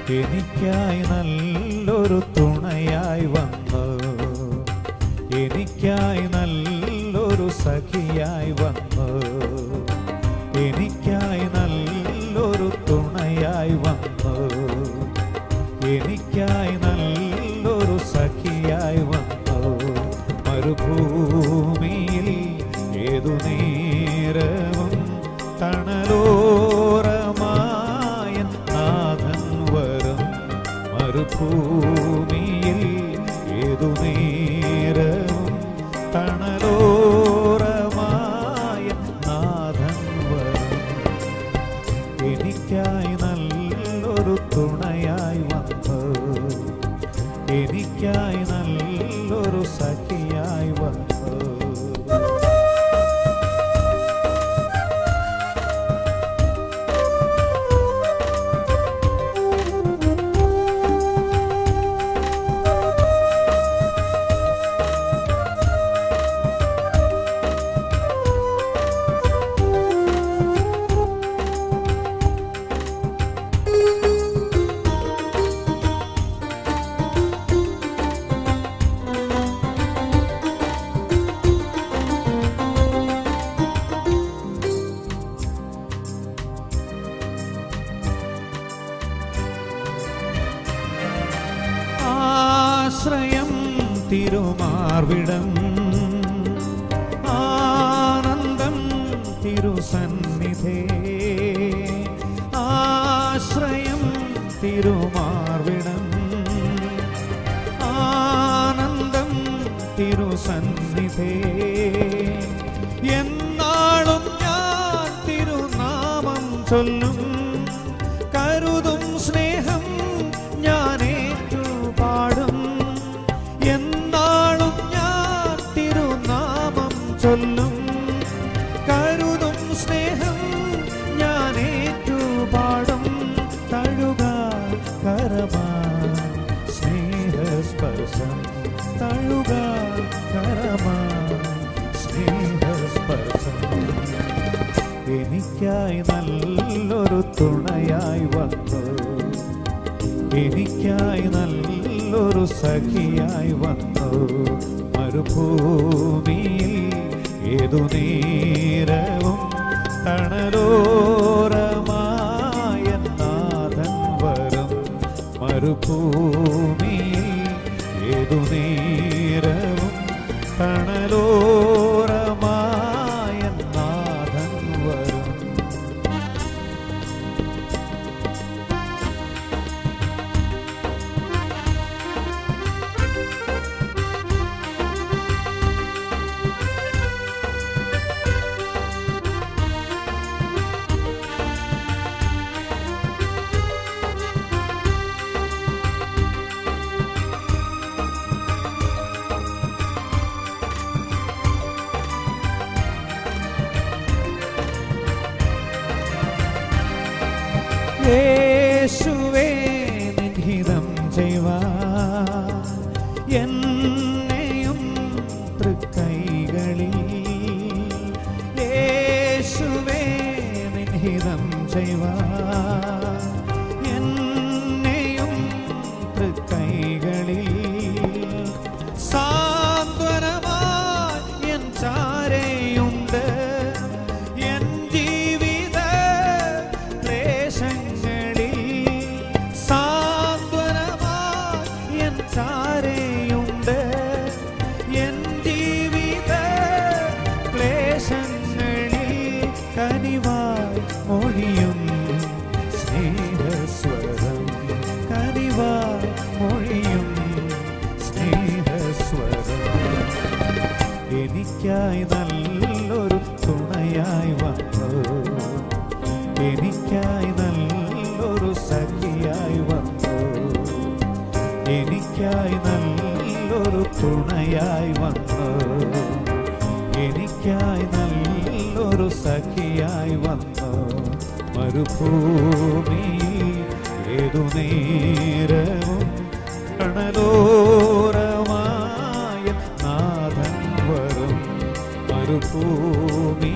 എനിക്കായി നല്ലൊരു തുണയായി വന്നു എനിക്കായി നല്ലൊരു സഖിയായി വന്നു എനിക്കായി നല്ലൊരു തുണയായി വന്നു എനിക്കായി നല്ലൊരു സഖിയായി വന്നു മരുഭൂമിയിൽ ഏതു നേരവും തണലോരമായ നാഥൻ വരും മരുഭൂമിയിൽ ഏതു നേരവും തണലോരമായ നാഥൻ വരും എനിക്കായി നല്ലൊരു തുണയായി വന്നു എനിക്കായി നല്ലൊരു സഖിയായി വന്നു ആശ്രയം തിരുമാർവിടം ആനന്ദം തിരുസന്നിധേ ആശ്രയം തിരുമാർവിടം ആനന്ദം തിരുസന്നിധേ എന്നാളും ഞാൻ തിരുനാമം ചൊല്ലും കരുതും സ്നേഹം ഞാൻ ഏറ്റുപാടും എന്നാളും ഞാൻ തിരുനാമം ചൊല്ലും കരുതും സ്നേഹം ഞാൻ ഏറ്റുപാടും തഴുക കരമാ സ്നേഹസ്പർശം തഴുക കരമാ സ്നേഹസ്പർശം എനിക്കായി നല്ലൊരു തുണയായി വന്നു എനിക്കായി നല്ലൊരു സഖിയായി വന്നു മരുഭൂമിയിൽ ഏതു നേരവും തണലോരമായ നാഥൻ വരും മരുഭൂമിയിൽ ഏതു നേരവും തണലോരമായ നാഥൻ വരും യേശുവേ നിഹിതം ചെയ്വാ എന്നെയും തൃക്കൈകളിൽ യേശുവേ നിഹിതം ചെയ്വാ എന്നെയും തൃക്കൈകളിൽ സാന്ത്വനമായി എൻ ചാരയുണ്ട് എൻ ജീവിത ക്ലേശങ്ങളിൽ സാന്ത്വനമായി എൻ ചാരയുണ്ട് എൻ ജീവിത ക്ലേശങ്ങളിൽ കനിവായി മൊഴിയും സ്നേഹസ്വരം കനിവായി മൊഴിയും സ്നേഹസ്വരം എനിക്കായി നല്ലൊരു തുണയായി വന്നു എനിക്കായി നല്ലൊരു സഖിയായി വന്നു എനിക്കായി നല്ലൊരു തുണയായി വന്നു എനിക്കായി നല്ലൊരു സഖിയായി വന്നു മരുഭൂമി ഏതു നേരവും കണലോരമായ നാഥൻ വരും മരുഭൂമി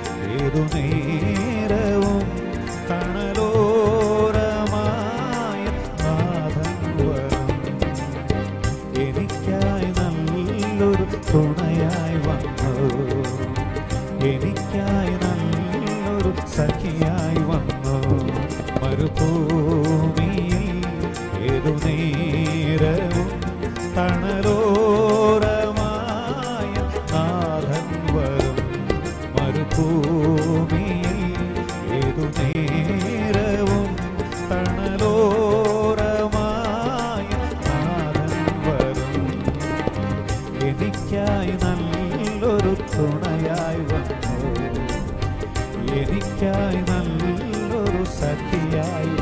ഏതു നേരവും തണലോരമായ തുണയായി വന്നു എനിക്കായി നല്ലൊരു സഖിയായി വന്നു മരുഭൂമിയിൽ ഏതു നേരവും തണലോരമായ നാഥൻ വരും മരുഭൂമിയിൽ ഏതു നേരവും തണലോരമായ നാഥൻ വരും എനിക്കായി നല്ലൊരു തുണയായി വന്നു എനിക്കായി നല്ലൊരു സഖിയായി